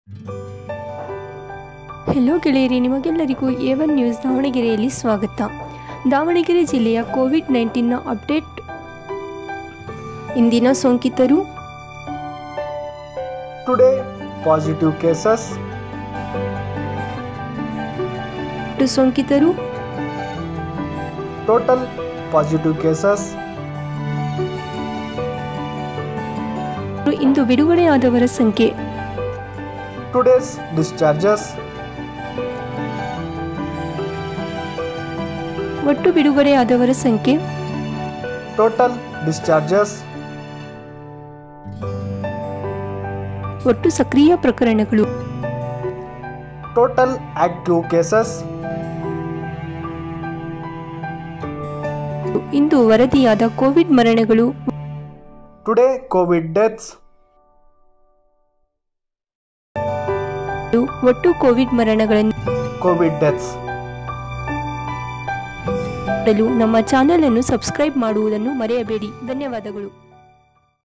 hello ಗೆಳೆಯರಿ ನಿಮಗೆಲ್ಲರಿಗೂ A one news ದಾವಣಗೆರೆಯಲ್ಲಿ ಸ್ವಾಗತ ದಾವಣಗೆರೆ ಜಿಲ್ಲೆಯ ಕೋವಿಡ್ ನೈನ್ಟೀನ್ನ ಅಪ್ಡೇಟ್ ಇಂದಿನ ಸೋಂಕಿತರು Today, positive cases ಒಟ್ಟು ಸೋಂಕಿತರು total positive cases ಇಂದು ಬಿಡುಗಡೆಯಾದವರ ಸಂಖ್ಯೆ today's discharges ಒಟ್ಟು ಬಿಡುಗಡೆಯಾದವರ ಸಂಖ್ಯೆ total discharges ಒಟ್ಟು ಸಕ್ರಿಯ ಪ್ರಕರಣಗಳು total active cases ಇಂದು ವರದಿಯಾದ ಕೋವಿಡ್ ಮರಣಗಳು today covid deaths ಒಟ್ಟು ಕೋವಿಡ್ ಮರಣಗಳನ್ನು covid deaths ನೋಡಲು ನಮ್ಮ ಚಾನೆಲ್ ಅನ್ನು ಸಬ್ಸ್ಕ್ರೈಬ್ ಮಾಡುವುದನ್ನು ಮರೆಯಬೇಡಿ ಧನ್ಯವಾದಗಳು